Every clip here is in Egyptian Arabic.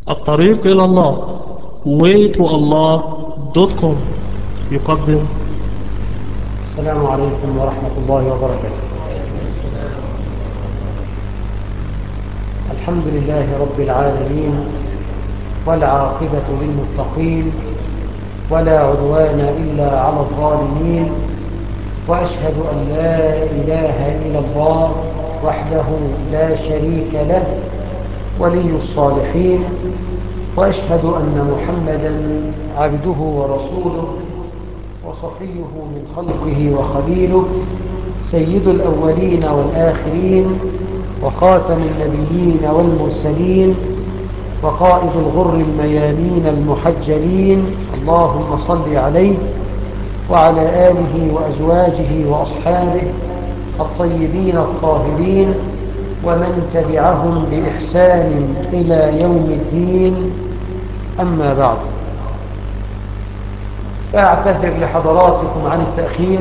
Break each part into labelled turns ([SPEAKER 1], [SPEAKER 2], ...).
[SPEAKER 1] الطريق إلى الله waytoallah.com يقدم
[SPEAKER 2] السلام عليكم ورحمة الله وبركاته الحمد لله رب العالمين والعاقبة للمتقين ولا عدوان إلا على الظالمين وأشهد أن لا إله إلا الله وحده لا شريك له ولي الصالحين وأشهد أن محمدا عبده ورسوله وصفيه من خلقه وخليله سيد الأولين والآخرين وخاتم النبيين والمرسلين وقائد الغر الميامين المحجلين اللهم صل عليه وعلى آله وأزواجه وأصحابه الطيبين الطاهرين ومن تبعهم بإحسان إلى يوم الدين أما بعد فأعتذر لحضراتكم عن التأخير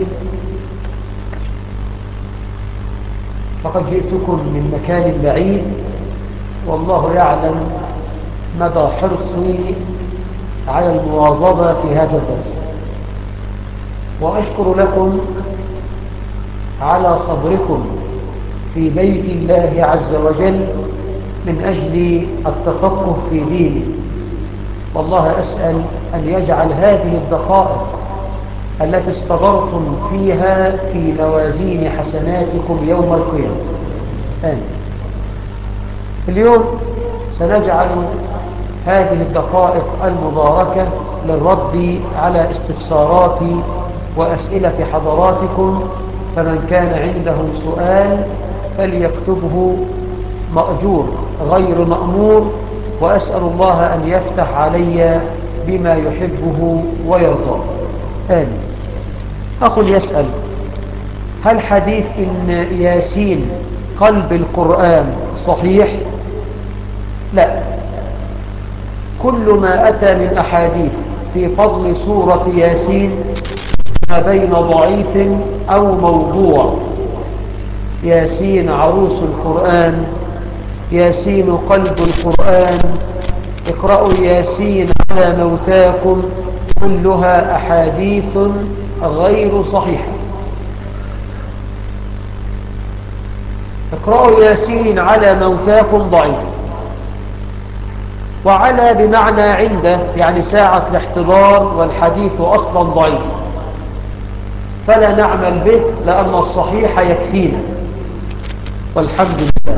[SPEAKER 2] فقد جئتكم من مكان بعيد والله يعلم مدى حرصي على المواظبة في هذا الدرس وأشكر لكم على صبركم في بيت الله عز وجل من أجل التفقه في دينه والله أسأل أن يجعل هذه الدقائق التي استبرتم فيها في موازين حسناتكم يوم القيامة آمين اليوم سنجعل هذه الدقائق المباركة للرد على استفسارات وأسئلة حضراتكم فمن كان عنده سؤال فليكتبه مأجور غير مأمور وأسأل الله أن يفتح علي بما يحبه ويرضى آمين أخ يسأل هل حديث إن ياسين قلب القرآن صحيح؟ لا كل ما أتى من أحاديث في فضل سورة ياسين ما بين ضعيف أو موضوع ياسين عروس القرآن ياسين قلب القرآن اقرأوا ياسين على موتاكم كلها أحاديث غير صحيحة اقرأوا ياسين على موتاكم ضعيف وعلى بمعنى عنده يعني ساعة الاحتضار والحديث أصلا ضعيف فلا نعمل به لأن الصحيح يكفينا والحمد لله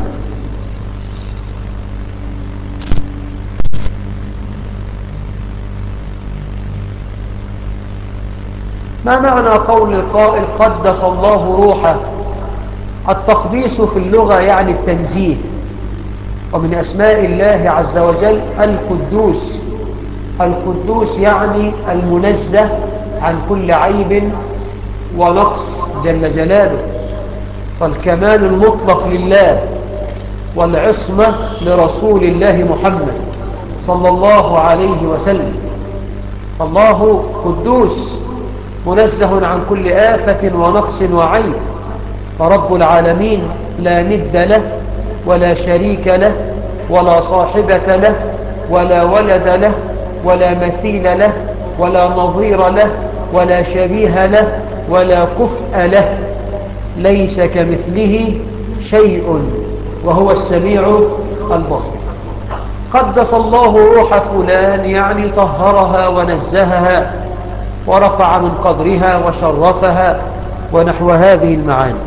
[SPEAKER 2] ما معنى قول القائل قدس الله روحه التقديس في اللغة يعني التنزيه ومن أسماء الله عز وجل القدوس القدوس يعني المنزه عن كل عيب ونقص جل جلاله فالكمال المطلق لله والعصمة لرسول الله محمد صلى الله عليه وسلم الله قدوس منزه عن كل آفة ونقص وعيب فرب العالمين لا ند له ولا شريك له ولا صاحبة له ولا ولد له ولا مثيل له ولا نظير له ولا شبيه له ولا كفء له ليس كمثله شيء وهو السميع البصير قدس الله روح فلان يعني طهرها ونزهها ورفع من قدرها وشرفها ونحو هذه المعاني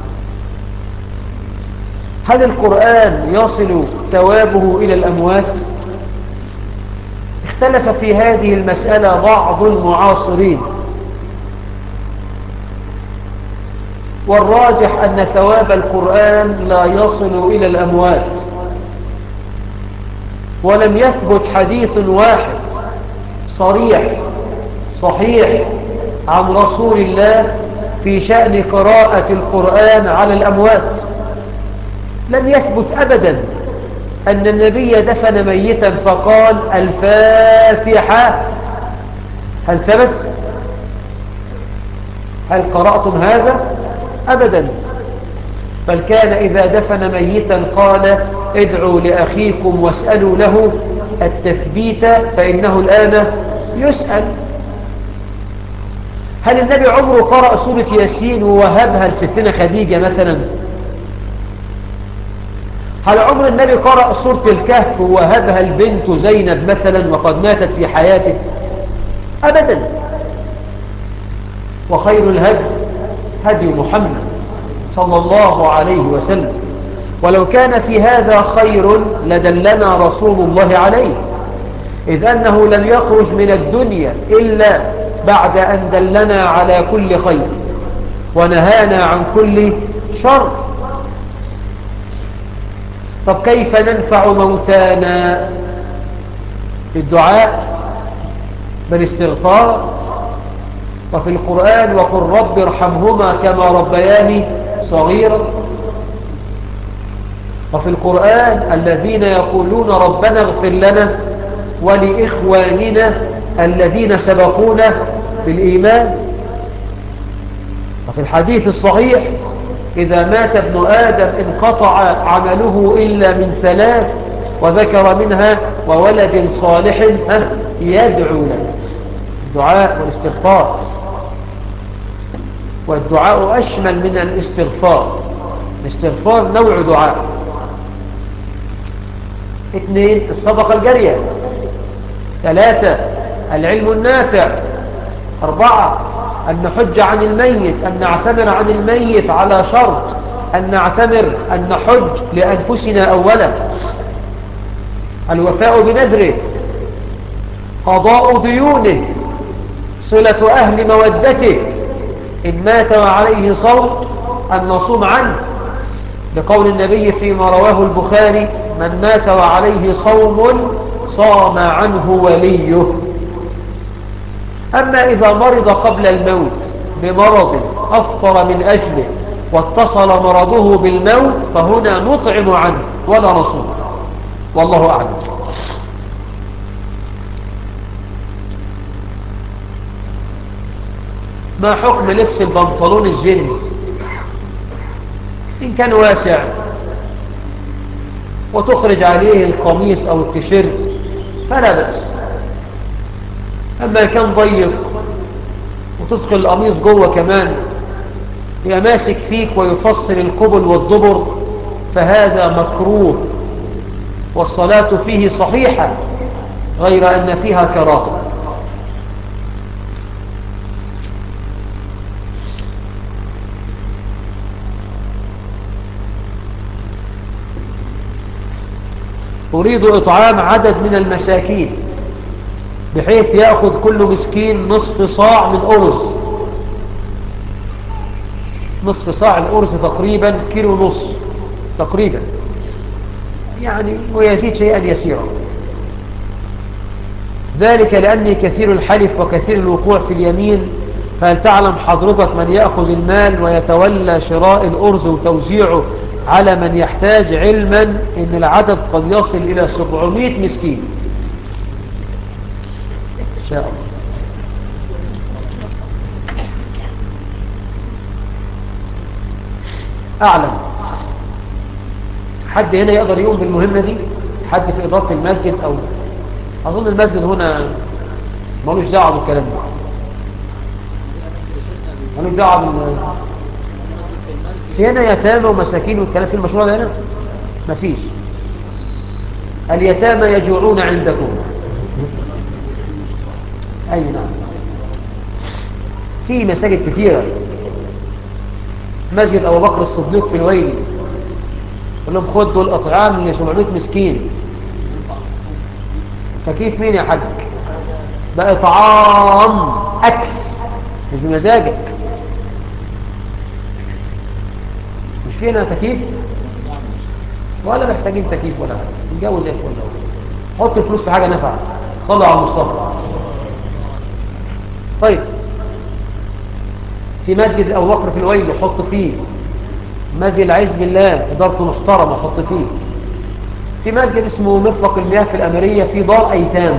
[SPEAKER 2] هل القرآن يصل ثوابه إلى الأموات؟ اختلف في هذه المسألة بعض المعاصرين والراجح أن ثواب القرآن لا يصل إلى الأموات ولم يثبت حديث واحد صريح صحيح عن رسول الله في شأن قراءة القرآن على الأموات لم يثبت أبدا أن النبي دفن ميتا فقال الفاتحة هل ثبت؟ هل قرأتم هذا؟ أبدا بل كان إذا دفن ميتا قال ادعوا لأخيكم واسألوا له التثبيت فإنه الآن يسأل هل النبي عمره قرأ سورة ياسين ووهبها لستنا خديجة مثلا هل عمر النبي قرأ سورة الكهف ووهبها البنت زينب مثلا وقد ماتت في حياته أبدا وخير الهدي هدي محمد صلى الله عليه وسلم ولو كان في هذا خير لدلنا رسول الله عليه إذ أنه لم يخرج من الدنيا إلا بعد أن دلنا على كل خير ونهانا عن كل شر طب كيف ننفع موتانا بالدعاء بالاستغفار وفي القرآن وقل رب ارحمهما كما ربياني صغيرا وفي القرآن الذين يقولون ربنا اغفر لنا ولإخواننا الذين سبقونا بالإيمان وفي الحديث الصحيح إذا مات ابن آدم انقطع عمله إلا من ثلاث وذكر منها وولد صالح يدعو له الدعاء والاستغفار والدعاء أشمل من الاستغفار الاستغفار نوع دعاء اثنين الصدقة الجارية ثلاثة العلم النافع أربعة أن نحج عن الميت أن نعتمر عن الميت على شرط أن نعتمر أن نحج لأنفسنا أولا الوفاء بنذره قضاء ديونه صلة أهل مودته إن مات وعليه صوم أن نصوم عنه لقول النبي فيما رواه البخاري من مات وعليه صوم صام عنه وليه أما إذا مرض قبل الموت بمرض أفطر من أجله واتصل مرضه بالموت فهنا نطعم عنه ولا نصوم والله أعلم ما حكم لبس البنطلون الجينز إن كان واسع وتخرج عليه القميص أو التيشيرت فلا بأس أما كان ضيق وتدخل القميص جوه كمان يبقى ماسك فيك ويفصل القبل والدبر فهذا مكروه والصلاة فيه صحيحة غير أن فيها كراهة أريد إطعام عدد من المساكين بحيث يأخذ كل مسكين نصف صاع من أرز نصف صاع الأرز تقريبا كيلو نص تقريبا يعني ويزيد شيئا يسيرا ذلك لأني كثير الحلف وكثير الوقوع في اليمين فهل تعلم حضرتك من يأخذ المال ويتولى شراء الأرز وتوزيعه على من يحتاج علما ان العدد قد يصل الى 700 مسكين ان شاء الله اعلم حد هنا يقدر يقوم بالمهمة دي حد في ادارة المسجد او اظن المسجد هنا ملوش دعوه بالكلام ده ملوش دعوه بال في هنا يتامى ومساكين والكلام في المشروع ده هنا مفيش اليتامى يجوعون عندكم أي نعم في مساجد كثيرة مسجد أبو بكر الصديق في الويلي قال لهم خد دول أطعام ل 700 مسكين تكييف مين يا حاج ده إطعام أكل مش بمزاجك مش فينا تكييف ولا محتاجين تكييف ولا حاجه الجو زي الفل حط الفلوس في حاجه نافعه صلوا على المصطفى طيب في مسجد ابو بكر في الويل حط فيه مسجد العز بالله ادارته محترمه حط فيه في مسجد اسمه مرفق المياه في الاميريه في دار ايتام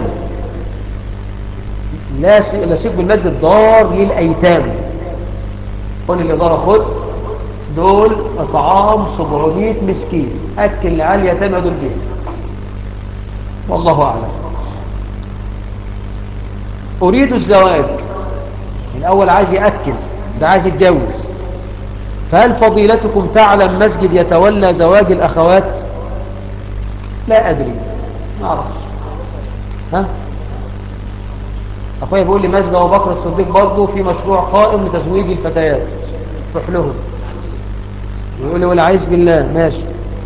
[SPEAKER 2] لا لا سيب بالمسجد دار للايتام قول الاداره خد دول اطعام 700 مسكين اكل العيال يتامى دول بيه والله أعلم أريد الزواج الأول عايز يأكل ده عايز يتجوز فهل فضيلتكم تعلم مسجد يتولى زواج الأخوات لا أدري ما أعرف ها أخويا بيقول لي مسجد أبو بكر الصديق برضه في مشروع قائم لتزويج الفتيات روح لهم يقول لي ولا عايز بالله ماشي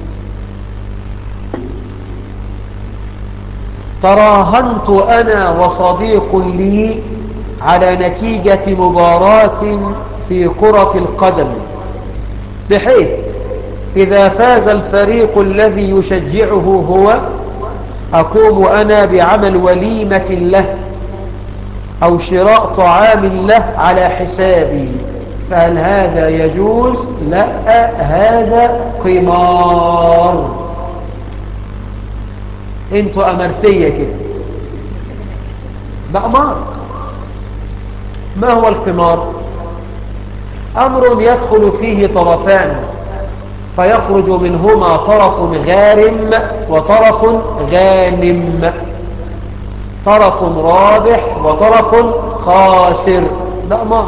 [SPEAKER 2] تراهنت أنا وصديق لي على نتيجة مباراة في كرة القدم بحيث إذا فاز الفريق الذي يشجعه هو أقوم أنا بعمل وليمة له أو شراء طعام له على حسابي فهل هذا يجوز؟ لا هذا قمار انتوا أمرتية كده ده أمار ما هو القمار؟ أمر يدخل فيه طرفان فيخرج منهما طرف غارم وطرف غانم طرف رابح وطرف خاسر ده أمر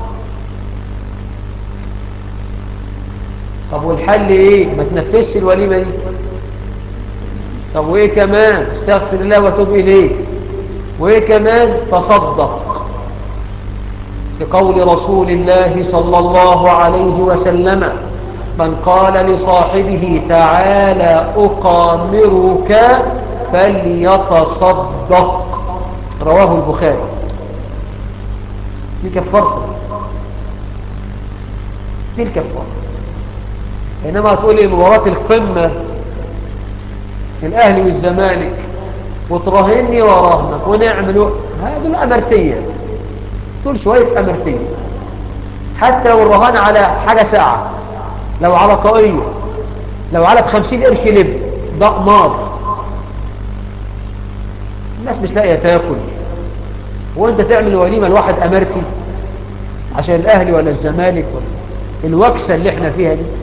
[SPEAKER 2] طب والحل ايه ما تنفذش الوليمة دي طب وايه كمان استغفر الله وتوب اليه وايه كمان تصدق لقول رسول الله صلى الله عليه وسلم من قال لصاحبه تعالى أقامرك فليتصدق رواه البخاري دي كفرته دي الكفارة إنما تقول لي مباراة القمة الأهلي والزمالك وتراهني وراهنك ونعمل هذه الأمرتية دول شوية أمرتية حتى لو الرهان على حاجة ساعة لو على طاقية لو على بخمسين قرش لب ده قمار الناس مش لاقية تاكل وانت تعمل وليمة لواحد أمرتي عشان الأهلي ولا الزمالك ولا الوكسة اللي احنا فيها دي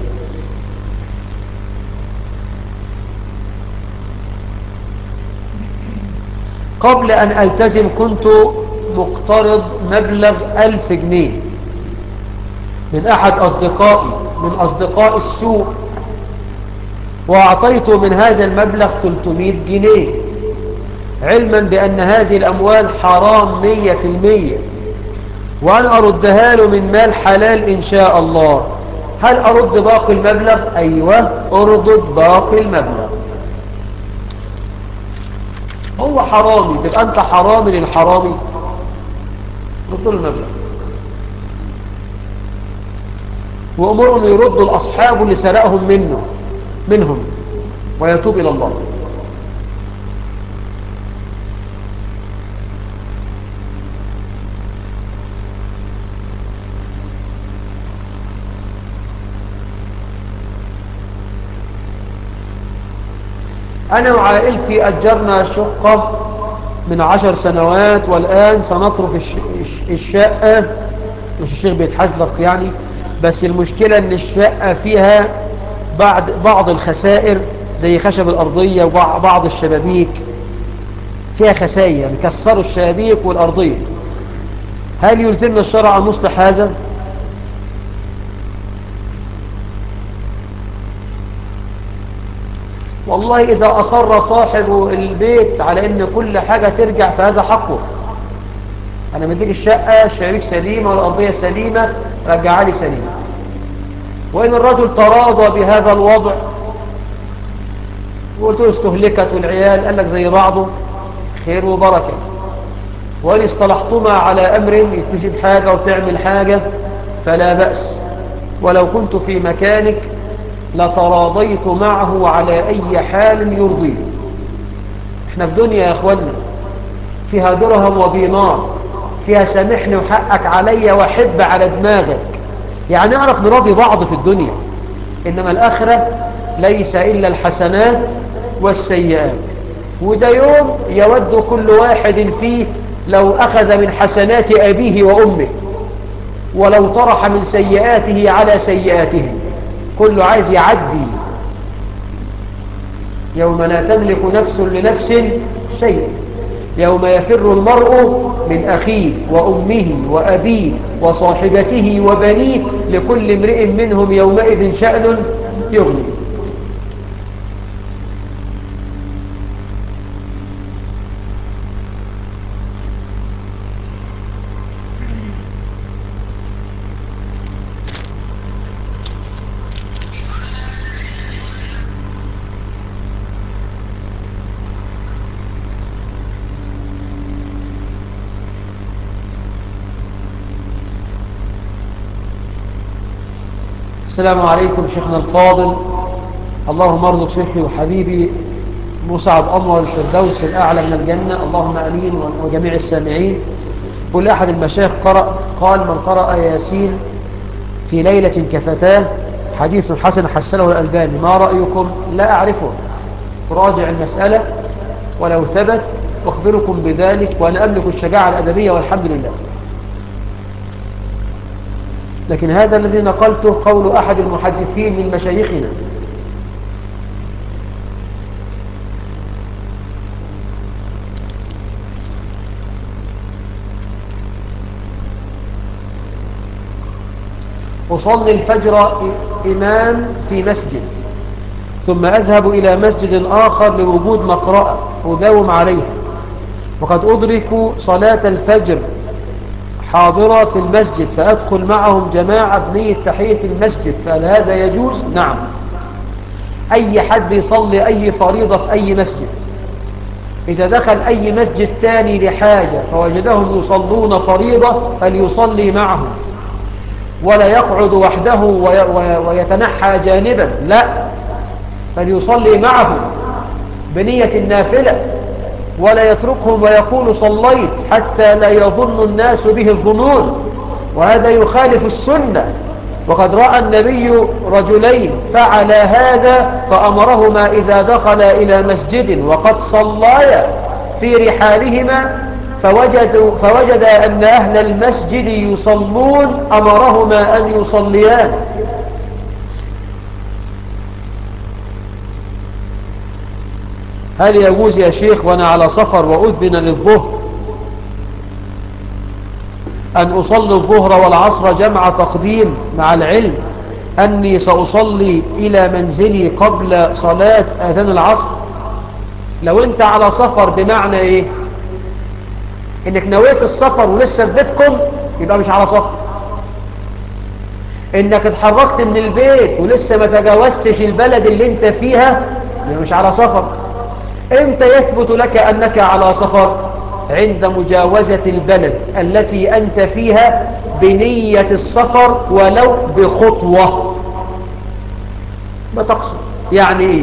[SPEAKER 2] قبل أن ألتزم كنت مقترض مبلغ ألف جنيه من أحد أصدقائي من أصدقاء السوق وأعطيته من هذا المبلغ 300 جنيه علما بأن هذه الأموال حرام مية في المية وأنا أردها له من مال حلال إن شاء الله هل أرد باقي المبلغ؟ أيوة أردد باقي المبلغ هو حرامي تبقى أنت حرامي للحرامي رد له المبلغ وأمرهم يردوا الأصحاب اللي سرقهم منه منهم ويتوب إلى الله أنا وعائلتي أجرنا شقة من عشر سنوات والآن سنترك الشقة مش الشيخ بيتحزلق يعني بس المشكلة أن الشقة فيها بعض, بعض الخسائر زي خشب الأرضية وبعض الشبابيك فيها خسائر يعني كسروا الشبابيك والأرضية هل يلزمنا الشرع أن نصلح هذا؟ والله إذا أصر صاحب البيت على أن كل حاجة ترجع فهذا حقه أنا مديك الشقة الشبابيك سليمة والأرضية سليمة رجعها لي سليمة وإن الرجل تراضى بهذا الوضع وقلت له استهلكت والعيال قال لك زي بعضه خير وبركة وإن اصطلحتما على أمر يتسب حاجة وتعمل حاجة فلا بأس ولو كنت في مكانك لتراضيت معه على أي حال يرضيه احنا في دنيا يا أخوانا فيها درهم ودينار فيها سامحني وحقك عليا وحب على دماغك يعني نعرف نراضي بعض في الدنيا إنما الآخرة ليس إلا الحسنات والسيئات وده يوم يود كل واحد فيه لو أخذ من حسنات أبيه وأمه ولو طرح من سيئاته على سيئاتهم كله عايز يعدي يوم لا تملك نفس لنفس شيء يوم يفر المرء من أخيه وأمه وأبيه وصاحبته وبنيه لكل امرئ منهم يومئذ شأن يغني السلام عليكم شيخنا الفاضل اللهم ارزق شيخي وحبيبي مسعد أمر الفردوس الأعلى من الجنة اللهم أمين وجميع السامعين كل أحد المشايخ قرأ قال من قرأ ياسين في ليلة كفتاه حديث حسن حسنه الألباني ما رأيكم لا أعرفه راجع المسألة ولو ثبت أخبركم بذلك وأنا أملك الشجاعة الأدبية والحمد لله لكن هذا الذي نقلته قول أحد المحدثين من مشايخنا أصلي الفجر إمام في مسجد ثم أذهب إلى مسجد آخر لوجود مقرأة أداوم عليها وقد أدرك صلاة الفجر حاضرة في المسجد فأدخل معهم جماعة بنية تحية المسجد فهل هذا يجوز؟ نعم أي حد يصلي أي فريضة في أي مسجد إذا دخل أي مسجد تاني لحاجة فوجدهم يصلون فريضة فليصلي معهم ولا يقعد وحده ويتنحى جانبا لا فليصلي معهم بنية النافلة ولا يتركهم ويقول صليت حتى لا يظن الناس به الظنون وهذا يخالف السنة وقد رأى النبي رجلين فعل هذا فأمرهما إذا دخل إلى مسجد وقد صليا في رحالهما فوجدوا فوجد أن أهل المسجد يصلون أمرهما أن يصليان هل يجوز يا شيخ وأنا على سفر وأذن للظهر أن أصلي الظهر والعصر جمع تقديم مع العلم أني سأصلي إلى منزلي قبل صلاة أذان العصر لو أنت على سفر بمعنى إيه إنك نويت السفر ولسه في بيتكم يبقى مش على سفر إنك اتحركت من البيت ولسه ما تجاوزتش البلد اللي أنت فيها يبقى مش على سفر امتى يثبت لك أنك على سفر عند مجاوزة البلد التي أنت فيها بنية السفر ولو بخطوة ما تقصد يعني إيه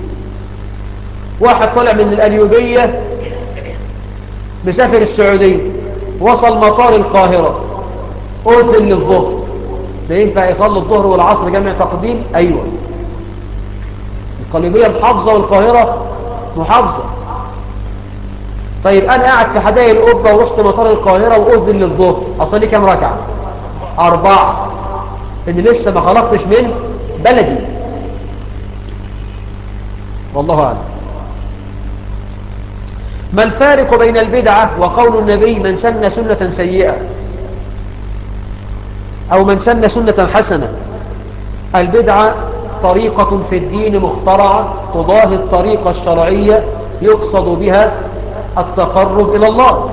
[SPEAKER 2] واحد طلع من الأليوبية مسافر السعودية وصل مطار القاهرة أذن للظهر ده ينفع يصلي الظهر والعصر جمع تقديم أيوة القليبية محافظة والقاهرة محافظة طيب أنا قاعد في حدائق القبة ورحت مطار القاهرة وأذن للظهر أصلي كام ركعة أربعة إن لسه ما خلقتش من بلدي والله أعلم ما الفارق بين البدعة وقول النبي من سن سنة سيئة أو من سن سنة حسنة البدعة طريقة في الدين مخترعة تضاهي الطريقة الشرعية يقصد بها التقرب إلى الله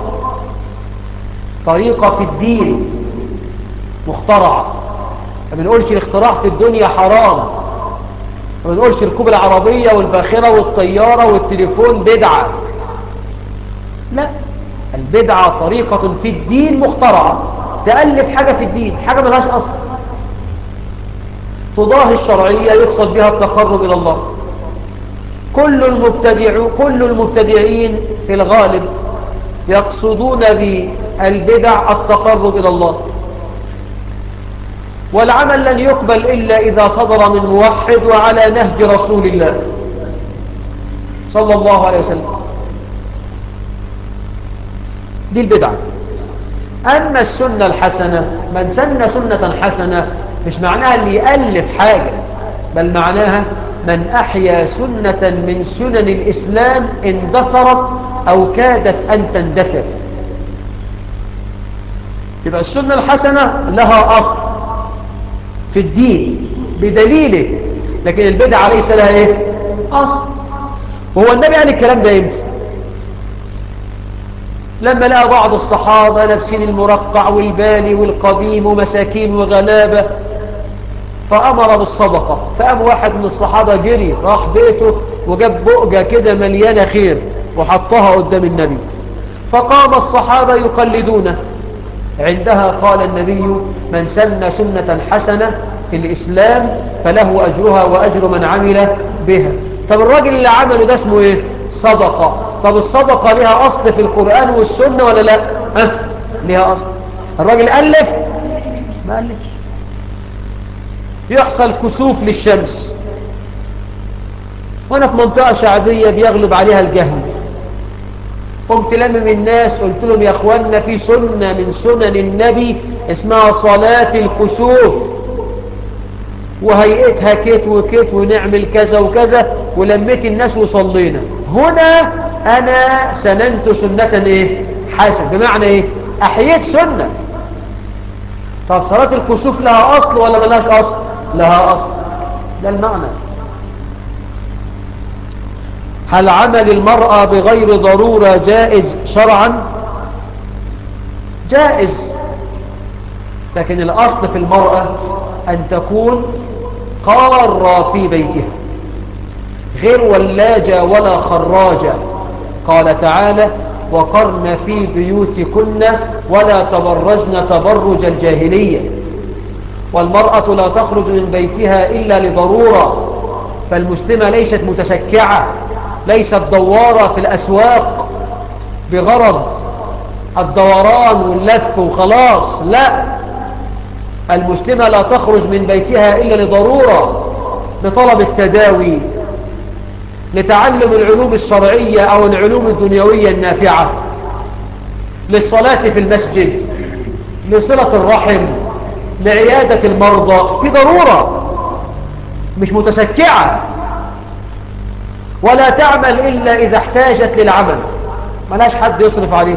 [SPEAKER 2] طريقة في الدين مخترعة ما بنقولش الاختراع في الدنيا حرام ما بنقولش ركوب العربية والباخرة والطيارة والتليفون بدعة لا البدعة طريقة في الدين مخترعة تألف حاجة في الدين حاجة ملهاش أصل تضاهي الشرعية يقصد بها التقرب إلى الله كل المبتدع كل المبتدعين في الغالب يقصدون بالبدع التقرب إلى الله والعمل لن يقبل إلا إذا صدر من موحد وعلى نهج رسول الله صلى الله عليه وسلم دي البدعة أما السنة الحسنة من سن سنة حسنة مش معناها اللي يألف حاجة بل معناها من أحيا سنة من سنن الإسلام اندثرت أو كادت أن تندثر يبقى السنة الحسنة لها أصل في الدين بدليله لكن البدعة ليس لها إيه؟ أصل وهو النبي قال الكلام ده إمتى؟ لما لقى بعض الصحابة لابسين المرقع والبالي والقديم ومساكين وغلابة فأمر بالصدقة فقام واحد من الصحابة جري راح بيته وجاب بؤجة كده مليانة خير وحطها قدام النبي فقام الصحابة يقلدونه عندها قال النبي من سن سنة حسنة في الإسلام فله أجرها وأجر من عمل بها طب الراجل اللي عمله ده اسمه ايه صدقة طب الصدقة لها أصل في القرآن والسنة ولا لا ها لها أصل الراجل ألف ما ألفش يحصل كسوف للشمس وانا في منطقة شعبية بيغلب عليها الجهل قمت لمم الناس قلت لهم يا اخوانا في سنة من سنن النبي اسمها صلاة الكسوف وهيئتها كت وكت ونعمل كذا وكذا ولميت الناس وصلينا هنا انا سننت سنة ايه حسن بمعنى ايه احييت سنة طب صلاة الكسوف لها اصل ولا ملهاش اصل لها اصل ده المعنى هل عمل المرأة بغير ضرورة جائز شرعا جائز لكن الأصل في المرأة أن تكون قارة في بيتها غير ولاجة ولا خراجة قال تعالى وقرن في بيوتكن ولا تبرجن تبرج الجاهلية والمرأة لا تخرج من بيتها إلا لضرورة فالمسلمة ليست متسكعة ليست دوارة في الأسواق بغرض الدوران واللف وخلاص لا المسلمة لا تخرج من بيتها إلا لضرورة لطلب التداوي لتعلم العلوم الشرعية أو العلوم الدنيوية النافعة للصلاة في المسجد لصلة الرحم لعيادة المرضى في ضرورة مش متسكعة ولا تعمل إلا إذا احتاجت للعمل ملاش حد يصرف عليه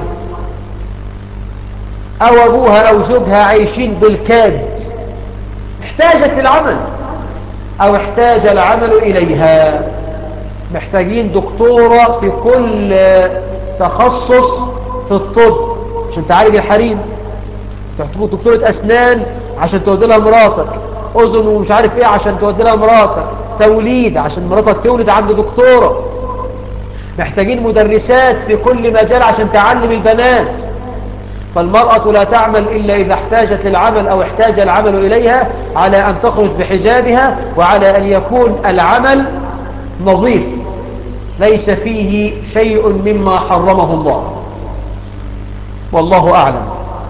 [SPEAKER 2] أو أبوها أو زوجها عايشين بالكاد احتاجت للعمل أو احتاج العمل إليها محتاجين دكتورة في كل تخصص في الطب عشان تعالج الحريم تحتاج دكتورة أسنان عشان تودي لها مراتك أذن ومش عارف إيه عشان تودي لها مراتك توليد عشان مراتك تولد عند دكتورة محتاجين مدرسات في كل مجال عشان تعلم البنات فالمرأة لا تعمل إلا إذا احتاجت للعمل أو احتاج العمل إليها على أن تخرج بحجابها وعلى أن يكون العمل نظيف ليس فيه شيء مما حرمه الله والله أعلم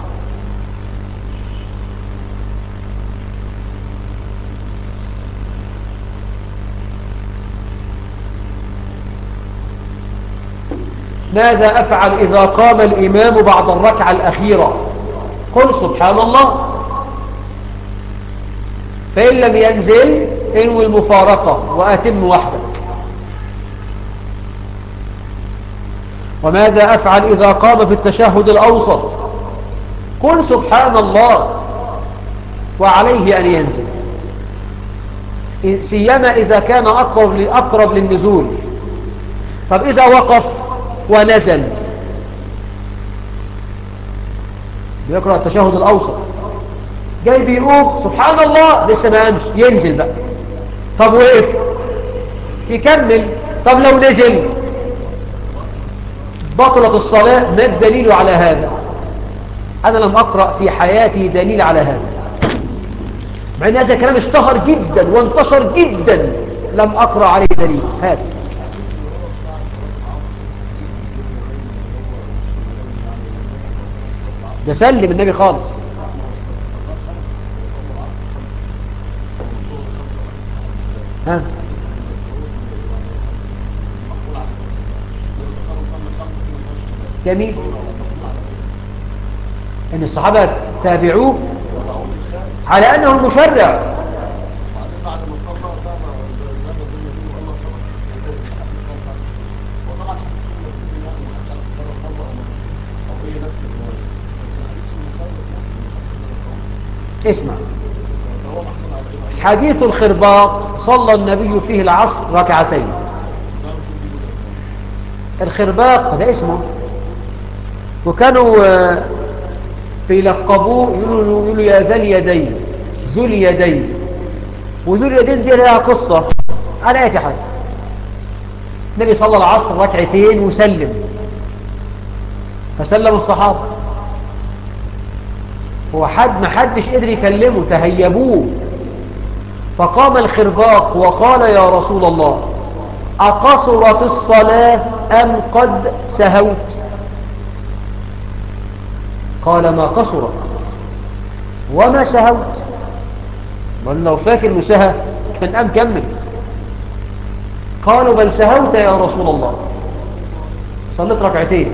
[SPEAKER 2] ماذا أفعل إذا قام الإمام بعد الركعة الأخيرة قل سبحان الله فإن لم ينزل انوي المفارقة وأتم وحدك وماذا أفعل إذا قام في التشهد الأوسط قل سبحان الله وعليه أن ينزل سيما إذا كان أقرب, أقرب للنزول طب إذا وقف ونزل بيقرأ التشهد الأوسط جاي بيقوم سبحان الله لسه ما قامش ينزل بقى طب وقف يكمل طب لو نزل بطلت الصلاة ما الدليل على هذا أنا لم أقرأ في حياتي دليل على هذا مع أن هذا الكلام اشتهر جدا وانتشر جدا لم أقرأ عليه دليل هات ده سلم النبي خالص ها جميل ان الصحابة تابعوه على انه المشرع اسمع حديث الخرباق صلى النبي فيه العصر ركعتين الخرباق ده اسمه وكانوا آه، بيلقبوه يقولوا, يقولوا يا ذا اليدين ذو اليدين وذو اليدين دي لها قصة على اي حال النبي صلى العصر ركعتين وسلم فسلم الصحابة هو حد ما حدش قدر يكلمه تهيبوه فقام الخرباق وقال يا رسول الله أقصرت الصلاة أم قد سهوت قال ما قصرت وما سهوت بل لو فاكر مسهى كان قام كمل قالوا بل سهوت يا رسول الله صليت ركعتين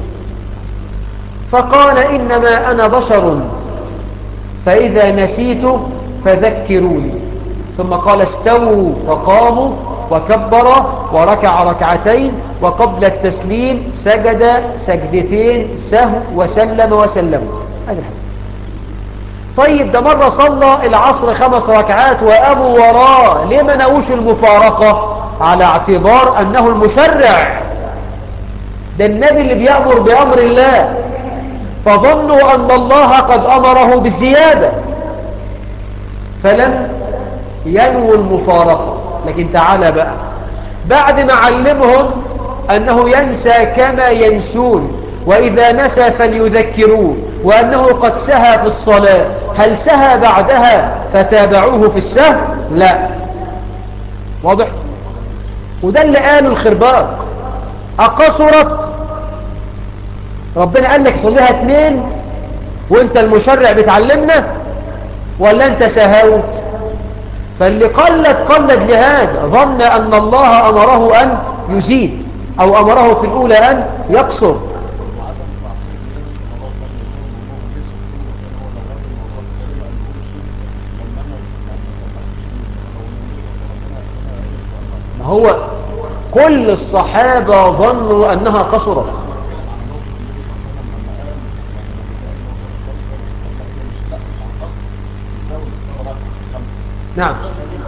[SPEAKER 2] فقال إنما أنا بشر فإذا نسيت فذكروني ثم قال استووا فقاموا وكبر وركع ركعتين وقبل التسليم سجد سجدتين سهو وسلم وسلم هذا الحديث طيب ده مرة صلى العصر خمس ركعات وأبو وراه ليه ما نوش المفارقة على اعتبار أنه المشرع ده النبي اللي بيأمر بأمر الله فظنوا أن الله قد أمره بالزيادة فلم ينووا المفارقة لكن تعالى بقى بعد ما علمهم أنه ينسى كما ينسون وإذا نسى فليذكروه وأنه قد سهى في الصلاة هل سهى بعدها فتابعوه في السهو لا واضح وده اللي قاله الخرباق أقصرت ربنا قال لك صليها اتنين وانت المشرع بتعلمنا ولا انت سهوت فاللي قلد قلد لهذا ظن أن الله أمره أن يزيد أو أمره في الأولى أن يقصر ما هو كل الصحابة ظنوا أنها قصرت نعم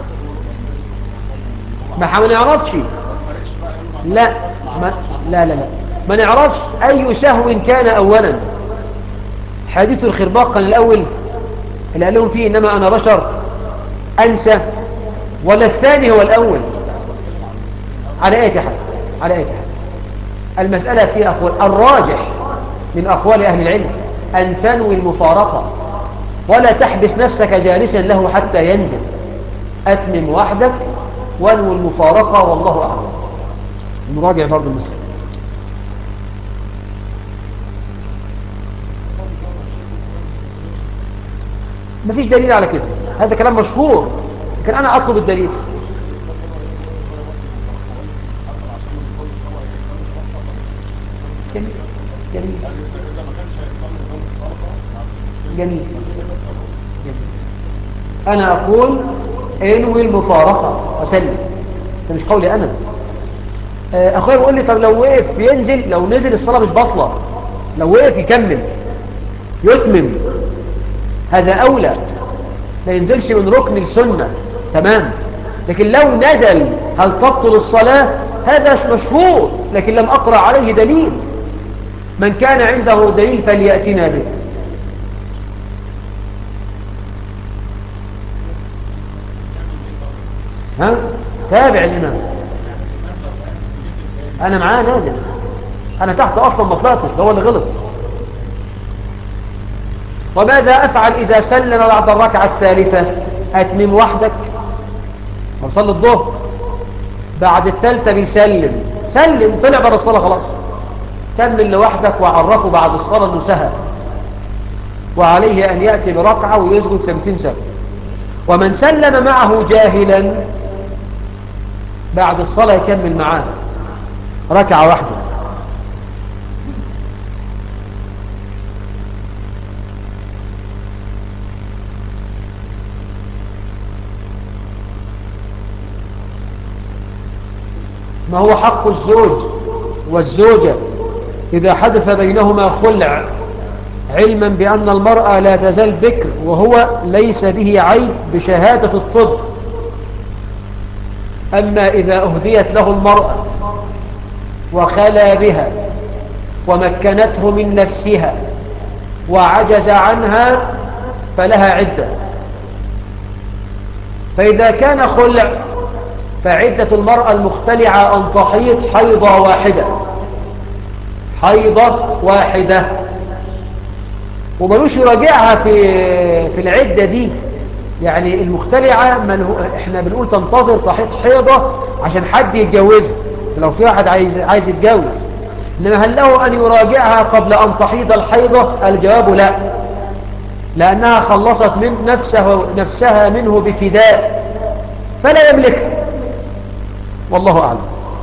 [SPEAKER 2] ما ما نعرفش لا ما لا لا لا ما نعرفش أي سهو كان أولا حديث الخرباق كان الأول اللي قال لهم فيه إنما أنا بشر أنسى ولا الثاني هو الأول على أي حال على أي حال المسألة في أقوال الراجح من أقوال أهل العلم أن تنوي المفارقة ولا تحبس نفسك جالسا له حتى ينزل أتمم وحدك وانوي المفارقة والله أعلم نراجع برضو المسألة مفيش دليل على كده هذا كلام مشهور لكن أنا أطلب الدليل جميل جميل جميل جميل أنا أقول انوي المفارقة وسلم ده مش قولي أنا آه، أخويا بيقول لي طب لو وقف ينزل لو نزل الصلاة مش بطلة لو وقف يكمل يتمم هذا أولى ما ينزلش من ركن السنة تمام لكن لو نزل هل تبطل الصلاة هذا مشهور لكن لم أقرأ عليه دليل من كان عنده دليل فليأتنا به ها تابع الإمام أنا معاه نازل أنا تحت أصلا ما طلعتش ده هو اللي غلط وماذا أفعل إذا سلم بعد الركعة الثالثة أتمم وحدك وصل الظهر بعد الثالثة بيسلم سلم طلع بره الصلاة خلاص كمل لوحدك وعرفه بعد الصلاة أنه سهى وعليه أن يأتي بركعة ويسجد سنتين سهو ومن سلم معه جاهلا بعد الصلاة يكمل معاه ركعة واحدة ما هو حق الزوج والزوجة إذا حدث بينهما خلع علما بأن المرأة لا تزال بكر وهو ليس به عيب بشهادة الطب أما إذا أهديت له المرأة وخلا بها ومكنته من نفسها وعجز عنها فلها عدة فإذا كان خلع فعدة المرأة المختلعة أن تحيط حيضة واحدة حيضة واحدة وملوش يراجعها في في العدة دي يعني المختلعة من هو احنا بنقول تنتظر تحيط حيضة عشان حد يتجوزها لو في واحد عايز عايز يتجوز إنما هل له أن يراجعها قبل أن تحيض الحيضة الجواب لا لأنها خلصت من نفسه نفسها منه بفداء فلا يملكها والله أعلم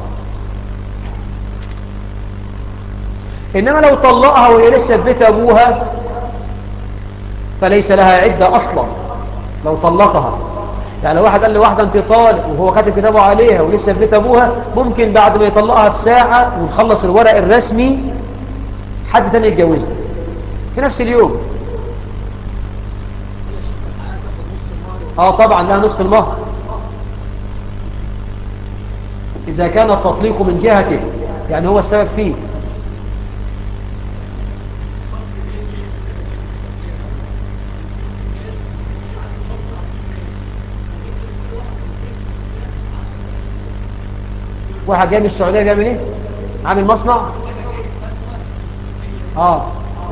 [SPEAKER 2] إنما لو طلقها وهي لسه في بيت أبوها فليس لها عدة أصلا لو طلقها يعني لو واحد قال لواحدة أنت طالق وهو كاتب كتابه عليها ولسه في بيت أبوها ممكن بعد ما يطلقها بساعة ونخلص الورق الرسمي حد تاني يتجوزها في نفس اليوم اه طبعا لها نصف المهر إذا كان التطليق من جهته يعني هو السبب فيه واحد جاي من السعودية بيعمل ايه عامل مصنع اه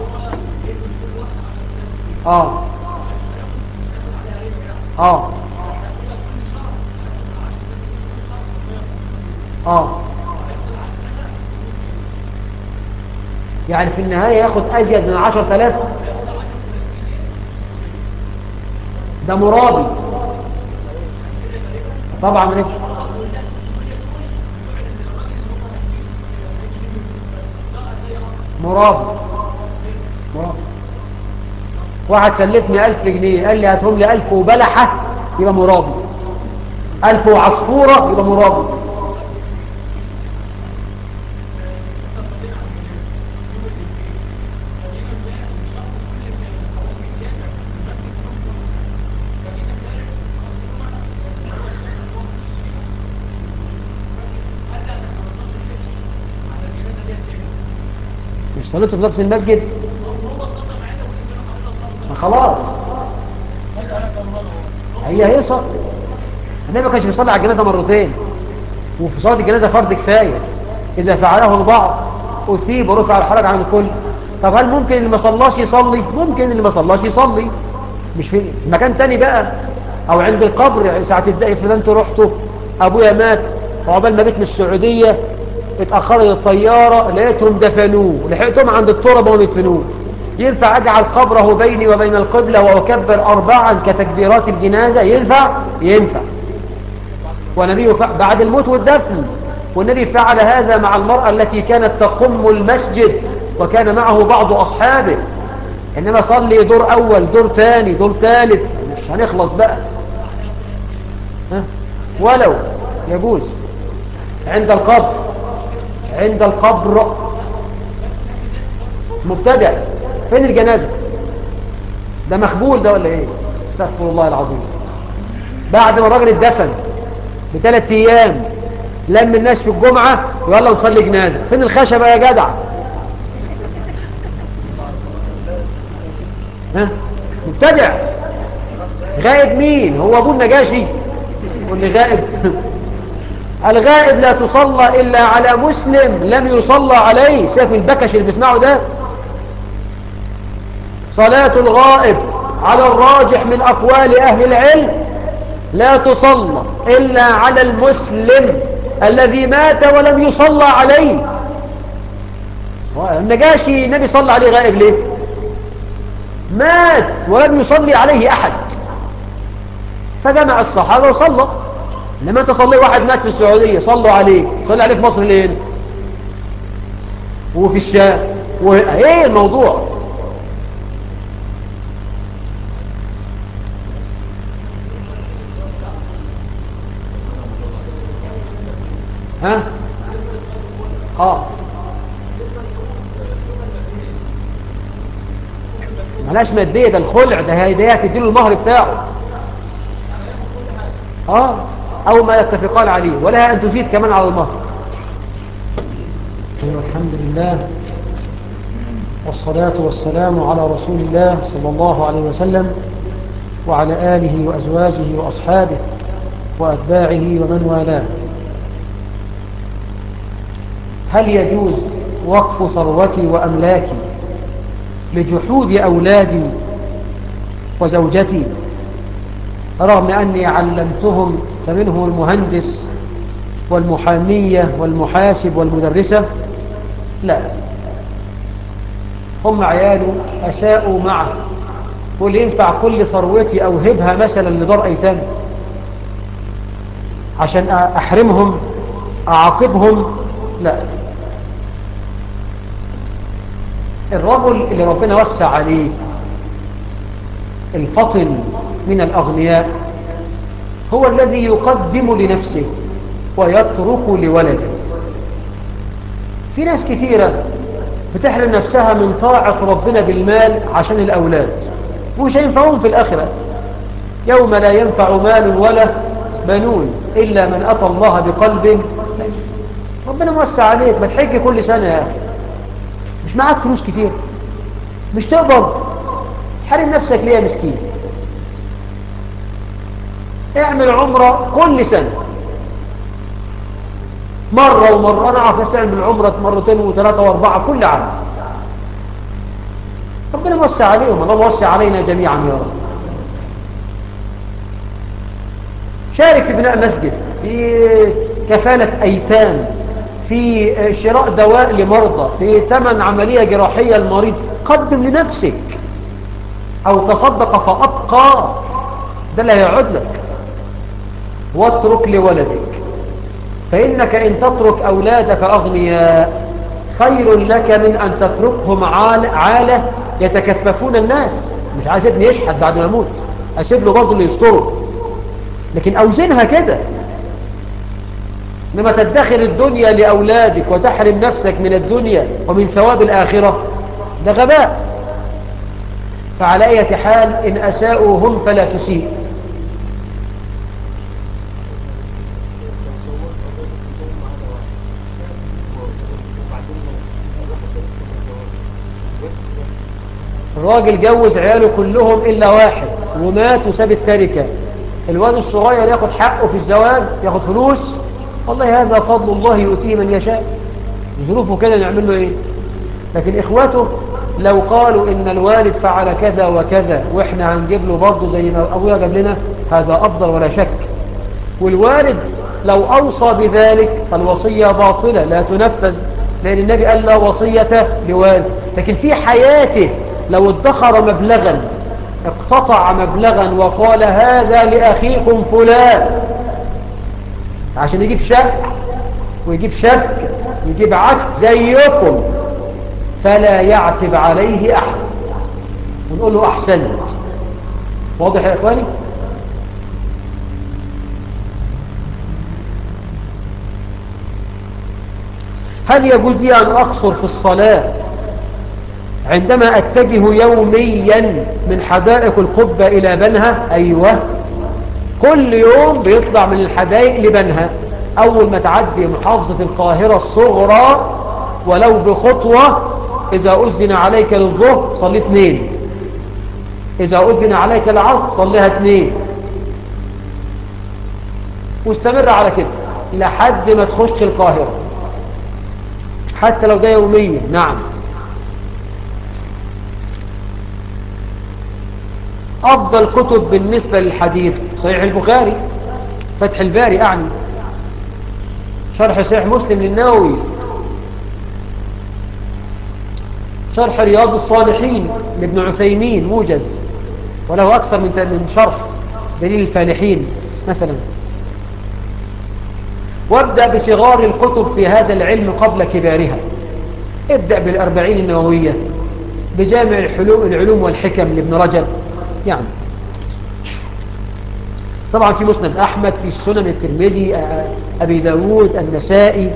[SPEAKER 2] اه اه اه يعني في النهاية ياخد أزيد من عشر تلاف ده مرابي طبعا ربح مرابي مرابي واحد سلفني ألف جنيه قال لي هاتهم لي ألف وبلحة يبقى مرابي ألف وعصفورة يبقى مرابي مش صليته في نفس المسجد ما خلاص هي هيصة النبي ما كانش بيصلي على الجنازة مرتين وفي صلاة الجنازة فرض كفاية إذا فعله البعض أثيب ورفع الحرج عن الكل طب هل ممكن اللي ما صلاش يصلي ممكن اللي ما صلاش يصلي مش في, في مكان تاني بقى أو عند القبر ساعة الدقي فلان انتوا رحتوا أبويا مات وعقبال ما جيت من السعودية اتأخرت الطيارة لقيتهم دفنوه لحقتهم عند التربة وهم يدفنوه ينفع أجعل قبره بيني وبين القبلة وأكبر أربعا كتكبيرات الجنازة ينفع؟ ينفع ونبي فعل بعد الموت والدفن والنبي فعل هذا مع المرأة التي كانت تقم المسجد وكان معه بعض أصحابه إنما صلي دور أول دور تاني دور ثالث مش هنخلص بقى ها؟ ولو يجوز عند القبر عند القبر مبتدع فين الجنازة ده مخبول ده ولا ايه استغفر الله العظيم بعد ما الراجل اتدفن بثلاث ايام لم الناس في الجمعة ويلا نصلي جنازة فين الخشبة يا جدع ها مبتدع غائب مين هو ابو النجاشي واللي غائب الغائب لا تصلى إلا على مسلم لم يصلى عليه سيف البكش اللي بيسمعه ده صلاة الغائب على الراجح من أقوال أهل العلم لا تصلى إلا على المسلم الذي مات ولم يصلى عليه النجاشي النبي صلى عليه غائب ليه مات ولم يصلي عليه أحد فجمع الصحابة وصلى لما انت صلي واحد مات في السعودية صلوا عليه صلي عليه في مصر ليه وفي الشام ايه الموضوع ها اه ملهاش مادية ده الخلع ده هي ده هتديله المهر بتاعه اه أو ما يتفقان عليه ولها أن تزيد كمان على المهر أيوة الحمد لله والصلاة والسلام على رسول الله صلى الله عليه وسلم وعلى آله وأزواجه وأصحابه وأتباعه ومن والاه هل يجوز وقف ثروتي وأملاكي لجحود أولادي وزوجتي رغم أني علمتهم فمنهم المهندس والمحامية والمحاسب والمدرسة لا هم عياله أساءوا معه قل ينفع كل ثروتي أوهبها مثلا لدار أيتام عشان أحرمهم أعاقبهم لا الرجل اللي ربنا وسع عليه الفطن من الأغنياء هو الذي يقدم لنفسه ويترك لولده في ناس كثيرة بتحرم نفسها من طاعة ربنا بالمال عشان الأولاد ومش هينفعون في الآخرة يوم لا ينفع مال ولا بنون إلا من أتى الله بقلب سليم ربنا موسع عليك ما تحج كل سنة يا أخي مش معاك فلوس كتير مش تقدر حرم نفسك ليه يا مسكين اعمل عمرة كل سنة مرة ومرة أنا أعرف ناس تعمل عمرة مرتين وثلاثة وأربعة كل عام ربنا موسع عليهم الله موسع علينا جميعا يا رب شارك في بناء مسجد في كفالة أيتام في شراء دواء لمرضى في ثمن عملية جراحية للمريض قدم لنفسك أو تصدق فأبقى ده اللي هيعود لك واترك لولدك فإنك إن تترك أولادك أغنياء خير لك من أن تتركهم عالة يتكففون الناس مش عايز ابني يشحت بعد ما يموت أسيب له برضه اللي يستره لكن أوزنها كده لما تدخر الدنيا لأولادك وتحرم نفسك من الدنيا ومن ثواب الآخرة ده غباء فعلى أي حال إن أساءوا هم فلا تسيء الراجل جوز عياله كلهم إلا واحد ومات وساب التركة الواد الصغير ياخد حقه في الزواج ياخد فلوس والله هذا فضل الله يؤتيه من يشاء ظروفه كده نعمل له ايه لكن اخواته لو قالوا ان الوالد فعل كذا وكذا واحنا هنجيب له برضه زي ما ابويا جاب لنا هذا افضل ولا شك والوالد لو اوصى بذلك فالوصيه باطله لا تنفذ لان النبي قال لا وصيه لوالد لكن في حياته لو ادخر مبلغا اقتطع مبلغا وقال هذا لاخيكم فلان عشان يجيب شك ويجيب شك ويجيب عفت زيكم فلا يعتب عليه أحد ونقول له أحسنت واضح يا إخواني هل يجوز لي أن أقصر في الصلاة عندما أتجه يوميا من حدائق القبة إلى بنها أيوة كل يوم بيطلع من الحدائق لبنها أول ما تعدي محافظة القاهرة الصغرى ولو بخطوة إذا أذن عليك للظهر صلي اثنين إذا أذن عليك العصر صليها اثنين واستمر على كده لحد ما تخش القاهرة حتى لو ده يوميا نعم أفضل كتب بالنسبة للحديث صحيح البخاري فتح الباري أعني شرح صحيح مسلم للنووي شرح رياض الصالحين لابن عثيمين موجز وله أكثر من من شرح دليل الفالحين مثلا وابدأ بصغار الكتب في هذا العلم قبل كبارها ابدأ بالأربعين النووية بجامع الحلوم العلوم والحكم لابن رجب يعني طبعا في مسند أحمد في السنن الترمذي أبي داود النسائي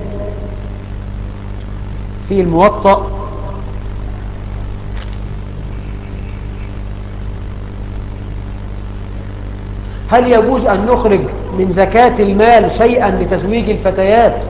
[SPEAKER 2] في الموطأ هل يجوز أن نخرج من زكاة المال شيئا لتزويج الفتيات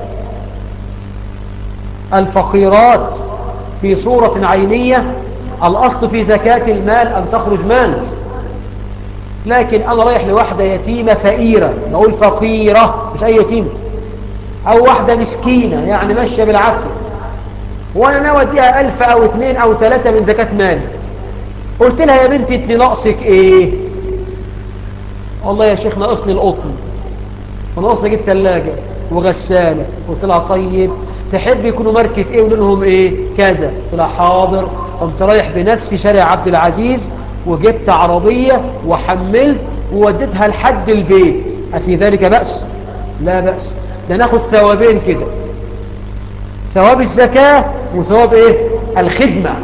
[SPEAKER 2] الفقيرات في صورة عينية الأصل في زكاة المال أن تخرج مال لكن أنا رايح لواحدة يتيمة فقيرة نقول فقيرة مش أي يتيمة أو واحدة مسكينة يعني ماشية بالعافية وأنا ناوي أديها ألف أو اتنين أو تلاتة من زكاة مالي قلت لها يا بنتي انت ناقصك إيه والله يا شيخ ناقصني القطن وناقصني أجيب ثلاجة وغسالة قلت لها طيب تحب يكونوا ماركة إيه ولونهم إيه كذا قلت لها حاضر قمت رايح بنفسي شارع عبد العزيز وجبت عربية وحملت ووديتها لحد البيت أفي ذلك بأس لا بأس ده ناخد ثوابين كده ثواب الزكاة وثواب ايه الخدمة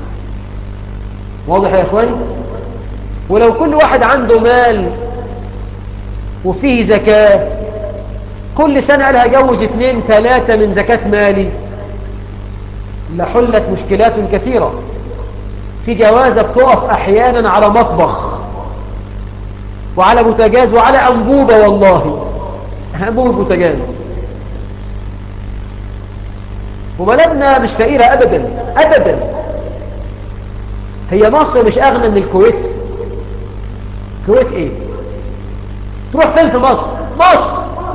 [SPEAKER 2] واضح يا اخواني ولو كل واحد عنده مال وفيه زكاة كل سنة قالها جوز اتنين تلاتة من زكاة مالي لحلت مشكلات كثيرة في جوازة بتقف أحيانا على مطبخ وعلى بوتاجاز وعلى أنبوبة والله أنبوبة بوتاجاز وبلدنا مش فقيرة أبدا أبدا هي مصر مش أغنى من الكويت الكويت إيه تروح فين في مصر مصر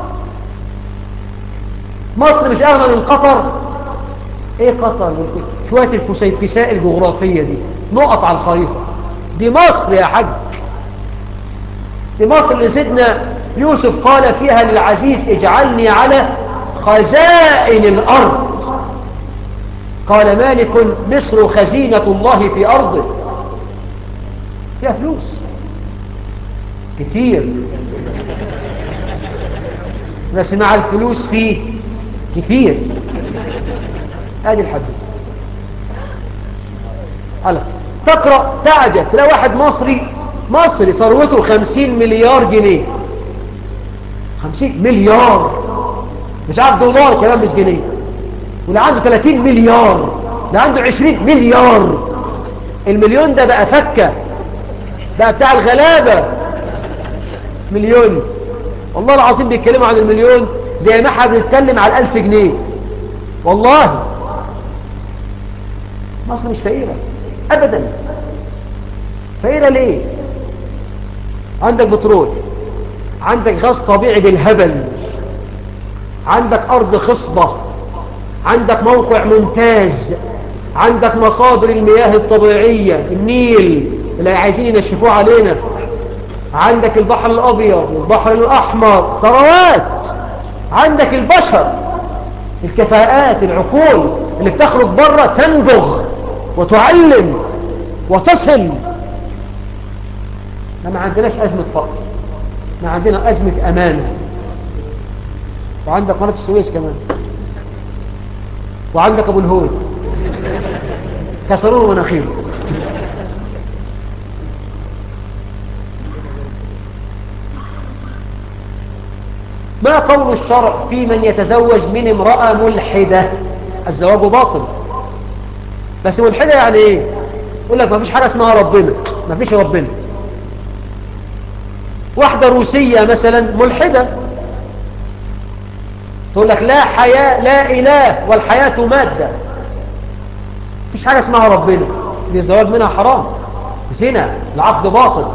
[SPEAKER 2] مصر مش أغنى من قطر إيه قطر شوية الفسيفساء الجغرافية دي نقط على الخريطة دي مصر يا حاج دي مصر اللي سيدنا يوسف قال فيها للعزيز اجعلني على خزائن الأرض قال مالك مصر خزينة الله في أرضه فيها فلوس كتير بس مع الفلوس فيه كتير هذه الحدوثة هلا تقرأ تعجب تلاقي واحد مصري مصري ثروته خمسين مليار جنيه خمسين مليار مش عارف دولار كمان مش جنيه واللي عنده 30 مليار اللي عنده 20 مليار المليون ده بقى فكة بقى بتاع الغلابة مليون والله العظيم بيتكلموا عن المليون زي ما احنا بنتكلم على الألف جنيه والله مصر مش فقيرة أبدا فقيرة ليه عندك بترول عندك غاز طبيعي بالهبل عندك أرض خصبة عندك موقع ممتاز عندك مصادر المياه الطبيعية النيل اللي عايزين ينشفوه علينا عندك البحر الأبيض والبحر الأحمر ثروات عندك البشر الكفاءات العقول اللي بتخرج بره تنبغ وتعلم وتصل ما عندناش أزمة فقر ما عندنا أزمة أمانة وعندك قناة السويس كمان وعندك أبو الهول كسروا له مناخيره ما قول الشرع في من يتزوج من امرأة ملحدة الزواج باطل بس ملحدة يعني ايه يقول لك ما فيش حاجة اسمها ربنا ما فيش ربنا واحدة روسية مثلا ملحدة تقول لك لا حياة لا إله والحياة مادة فيش حاجة اسمها ربنا دي الزواج منها حرام زنا العقد باطل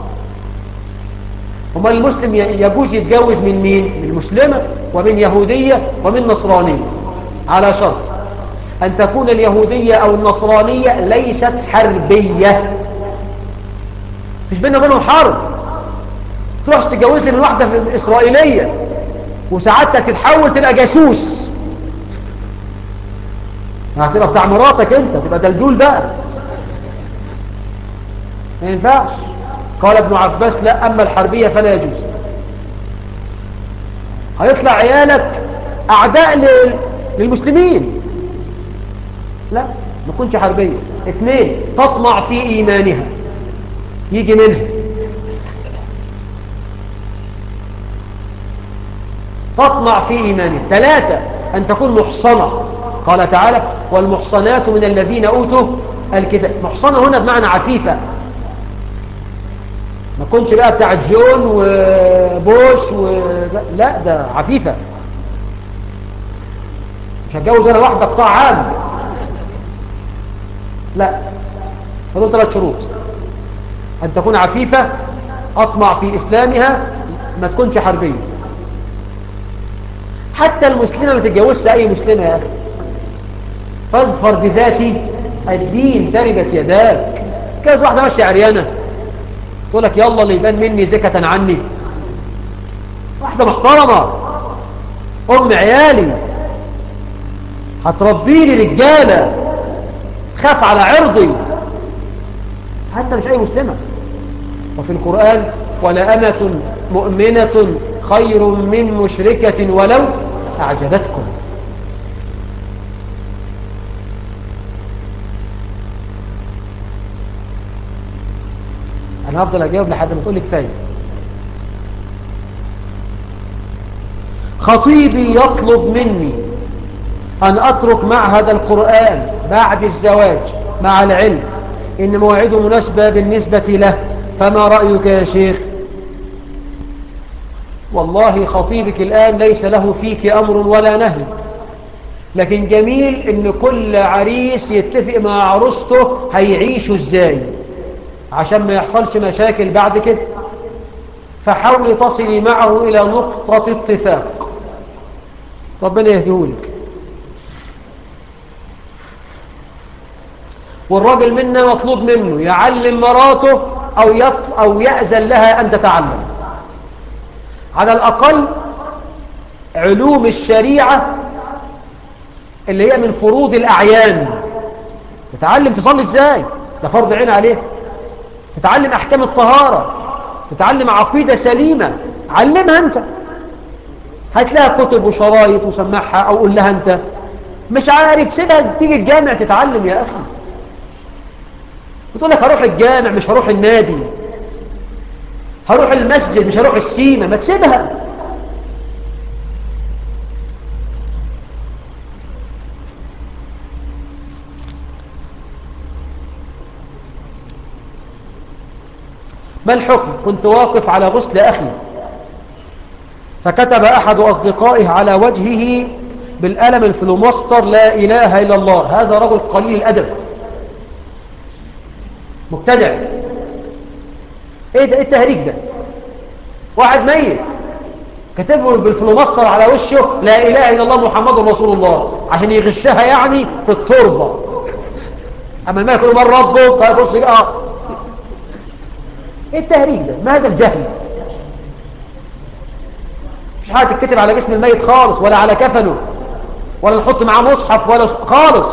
[SPEAKER 2] وما المسلم يجوز يتجوز من مين من مسلمة ومن يهودية ومن نصرانية على شرط أن تكون اليهودية أو النصرانية ليست حربية فيش بيننا وبينهم حرب تروحش تتجوز لي من واحدة إسرائيلية وساعتها تتحول تبقى جاسوس هتبقى بتاع مراتك انت تبقى دلدول بقى ما ينفعش قال ابن عباس لا أما الحربية فلا يجوز هيطلع عيالك أعداء للمسلمين لا ما تكونش حربية اثنين تطمع في إيمانها يجي منها تطمع في إيمانها ثلاثة أن تكون محصنة قال تعالى والمحصنات من الذين أوتوا الكتاب محصنة هنا بمعنى عفيفة ما تكونش بقى بتاع جون وبوش و... لا, لا ده عفيفة مش هتجوز انا واحدة قطاع عام لا فدول ثلاث شروط أن تكون عفيفة أطمع في إسلامها ما تكونش حربية حتى المسلمة ما تتجوزش أي مسلمة يا أخي فاظفر بذات الدين تربت يداك كذا واحدة ماشية عريانة تقول لك يلا اللي يبان مني زكة عني واحدة محترمة أم عيالي هتربيني رجالة خاف على عرضي حتى مش أي مسلمة وفي القرآن ولا أمة مؤمنة خير من مشركة ولو أعجبتكم أنا هفضل أجاوب لحد ما تقول لي كفاية خطيبي يطلب مني أن أترك معهد القرآن بعد الزواج مع العلم إن مواعيده مناسبة بالنسبة له فما رأيك يا شيخ والله خطيبك الآن ليس له فيك أمر ولا نهي لكن جميل إن كل عريس يتفق مع عروسته هيعيشوا إزاي عشان ما يحصلش مشاكل بعد كده فحاولي تصلي معه إلى نقطة اتفاق ربنا يهديهولك والراجل منا مطلوب منه يعلم مراته أو, يطل أو يأذن لها أن تتعلم على الأقل علوم الشريعة اللي هي من فروض الأعيان تتعلم تصلي ازاي ده فرض عين عليه تتعلم أحكام الطهارة تتعلم عقيدة سليمة علمها أنت هات لها كتب وشرايط وسمعها أو قول لها أنت مش عارف سيبها تيجي الجامع تتعلم يا أخي بتقول لك هروح الجامع مش هروح النادي هروح المسجد مش هروح السيمة ما تسيبها ما الحكم كنت واقف على غسل أخي فكتب أحد أصدقائه على وجهه بالألم الفلومستر لا إله إلا الله هذا رجل قليل الأدب مبتدع ايه ده ايه التهريج ده واحد ميت كتبه بالفلومستر على وشه لا اله الا الله محمد رسول الله عشان يغشها يعني في التربه اما ما يقول من ربه طيب بص اه ايه التهريج ده ما هذا الجهل مفيش حاجه تتكتب على جسم الميت خالص ولا على كفنه ولا نحط معاه مصحف ولا خالص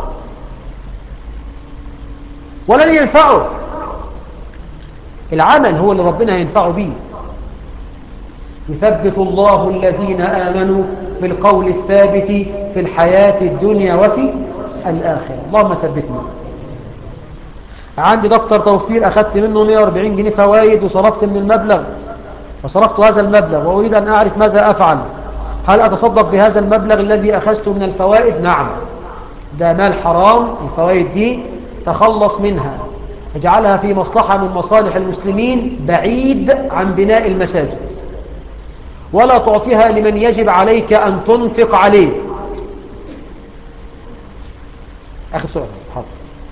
[SPEAKER 2] ولن ينفعه العمل هو اللي ربنا ينفعه به يثبت الله الذين آمنوا بالقول الثابت في الحياة الدنيا وفي الآخرة اللهم ثبتنا عندي دفتر توفير أخذت منه 140 جنيه فوائد وصرفت من المبلغ وصرفت هذا المبلغ وأريد أن أعرف ماذا أفعل هل أتصدق بهذا المبلغ الذي أخذته من الفوائد نعم ده مال حرام الفوائد دي تخلص منها اجعلها في مصلحة من مصالح المسلمين بعيد عن بناء المساجد ولا تعطيها لمن يجب عليك أن تنفق عليه آخر سؤال حاضر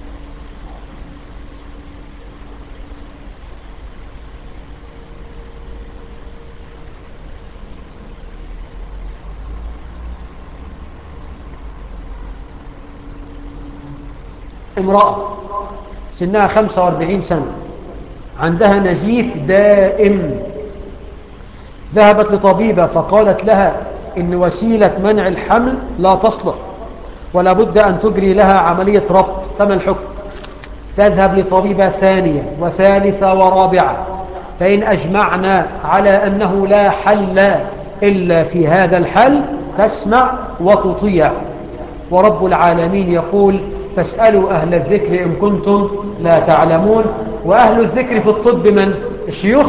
[SPEAKER 2] امرأة سنها 45 سنة عندها نزيف دائم ذهبت لطبيبة فقالت لها إن وسيلة منع الحمل لا تصلح ولا بد أن تجري لها عملية ربط فما الحكم تذهب لطبيبة ثانية وثالثة ورابعة فإن أجمعنا على أنه لا حل إلا في هذا الحل تسمع وتطيع ورب العالمين يقول فاسألوا أهل الذكر إن كنتم لا تعلمون وأهل الذكر في الطب من؟ الشيوخ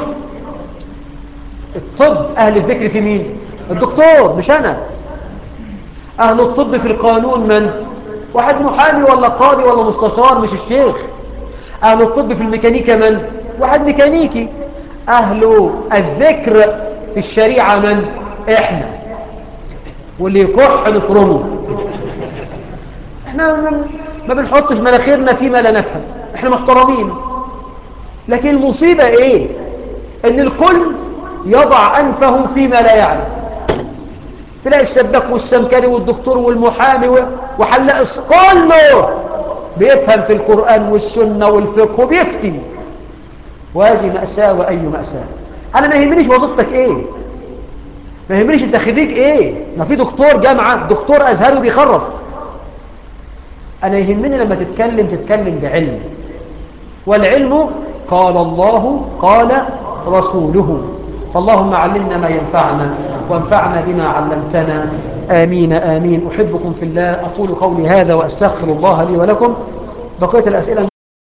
[SPEAKER 2] الطب أهل الذكر في مين؟ الدكتور مش أنا أهل الطب في القانون من؟ واحد محامي ولا قاضي ولا مستشار مش الشيخ أهل الطب في الميكانيكا من؟ واحد ميكانيكي أهل الذكر في الشريعة من؟ إحنا واللي يكح نفرمه احنا ما بنحطش مناخيرنا فيما لا نفهم احنا محترمين لكن المصيبة ايه ان الكل يضع انفه فيما لا يعرف تلاقي السباك والسمكري والدكتور والمحامي وحلاق كله بيفهم في القرآن والسنة والفقه وبيفتي وهذه مأساة وأي مأساة أنا ما يهمنيش وظيفتك إيه ما يهمنيش أنت خريج إيه ما في دكتور جامعة دكتور أزهري بيخرف أنا يهمني لما تتكلم تتكلم بعلم والعلم قال الله قال رسوله فاللهم علمنا ما ينفعنا وانفعنا بما علمتنا آمين آمين أحبكم في الله أقول قولي هذا وأستغفر الله لي ولكم بقية الأسئلة